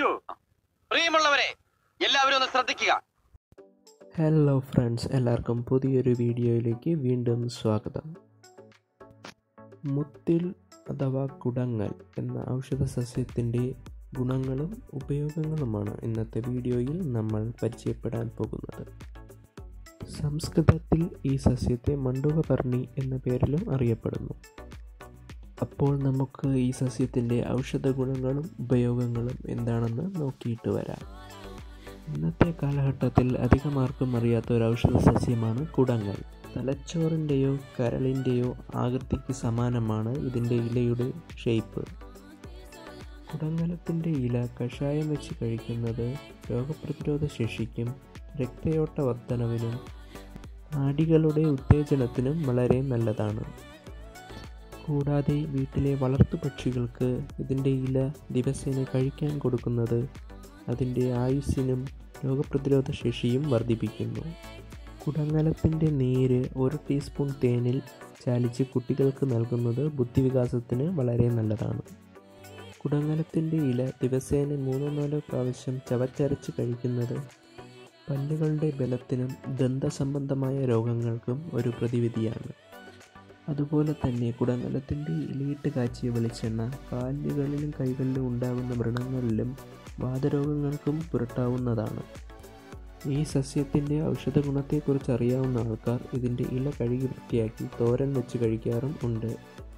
അയ്യോ പ്രിയമുള്ളവരെ എല്ലാവരും ഒന്ന് ശ്രദ്ധിക്കുക ഹലോ ഫ്രണ്ട്സ് എല്ലാവർക്കും പുതിയൊരു വീഡിയോയിലേക്ക് വീണ്ടും സ്വാഗതം മുത്തിൽ അഥവാ കുടങ്ങൽ എന്ന ഔഷധ സസ്യത്തിൻ്റെ ഗുണങ്ങളും ഉപയോഗങ്ങളുമാണ് ഇന്നത്തെ വീഡിയോയിൽ നമ്മൾ പരിചയപ്പെടാൻ പോകുന്നത് സംസ്കൃതത്തിൽ ഈ സസ്യത്തെ മണ്ഡുകപർണി എന്ന പേരിലും അറിയപ്പെടുന്നു അപ്പോൾ നമുക്ക് ഈ സസ്യത്തിൻ്റെ ഔഷധ ഗുണങ്ങളും ഉപയോഗങ്ങളും എന്താണെന്ന് നോക്കിയിട്ട് വരാം ഇന്നത്തെ കാലഘട്ടത്തിൽ അധികമാർക്കും അറിയാത്ത ഒരു ഔഷധ സസ്യമാണ് കുടങ്ങൽ തലച്ചോറിൻ്റെയോ കരളിൻ്റെയോ ആകൃതിക്ക് സമാനമാണ് ഇതിൻ്റെ ഇലയുടെ ഷേപ്പ് കുടങ്ങലത്തിൻ്റെ ഇല കഷായം വെച്ച് കഴിക്കുന്നത് രോഗപ്രതിരോധ ശേഷിക്കും രക്തയോട്ട വർധനവിനും നാഡികളുടെ ഉത്തേജനത്തിനും വളരെ നല്ലതാണ് കൂടാതെ വീട്ടിലെ വളർത്തുപക്ഷികൾക്ക് ഇതിൻ്റെ ഇല ദിവസേന കഴിക്കാൻ കൊടുക്കുന്നത് അതിൻ്റെ ആയുസ്സിനും രോഗപ്രതിരോധ ശേഷിയും വർദ്ധിപ്പിക്കുന്നു കുടങ്ങലത്തിൻ്റെ നീര് ഒരു ടീസ്പൂൺ തേനിൽ ചാലിച്ച് കുട്ടികൾക്ക് നൽകുന്നത് ബുദ്ധിവികാസത്തിന് വളരെ നല്ലതാണ് കുടങ്ങലത്തിൻ്റെ ഇല ദിവസേന മൂന്നോ നാലോ പ്രാവശ്യം ചവച്ചരച്ച് കഴിക്കുന്നത് പല്ലുകളുടെ ബലത്തിനും ദന്തസംബന്ധമായ രോഗങ്ങൾക്കും ഒരു പ്രതിവിധിയാണ് അതുപോലെ തന്നെ കുടങ്ങലത്തിൻ്റെ ഇലയിട്ട് കാച്ചിയ വെളിച്ചെണ്ണ കാലുകളിലും കൈകളിലും ഉണ്ടാകുന്ന വ്രണങ്ങളിലും വാതരോഗങ്ങൾക്കും പുരട്ടാവുന്നതാണ് ഈ സസ്യത്തിൻ്റെ ഔഷധ ഗുണത്തെക്കുറിച്ച് അറിയാവുന്ന ആൾക്കാർ ഇതിൻ്റെ ഇല കഴുകി വൃത്തിയാക്കി തോരൻ വെച്ച് കഴിക്കാറും ഉണ്ട്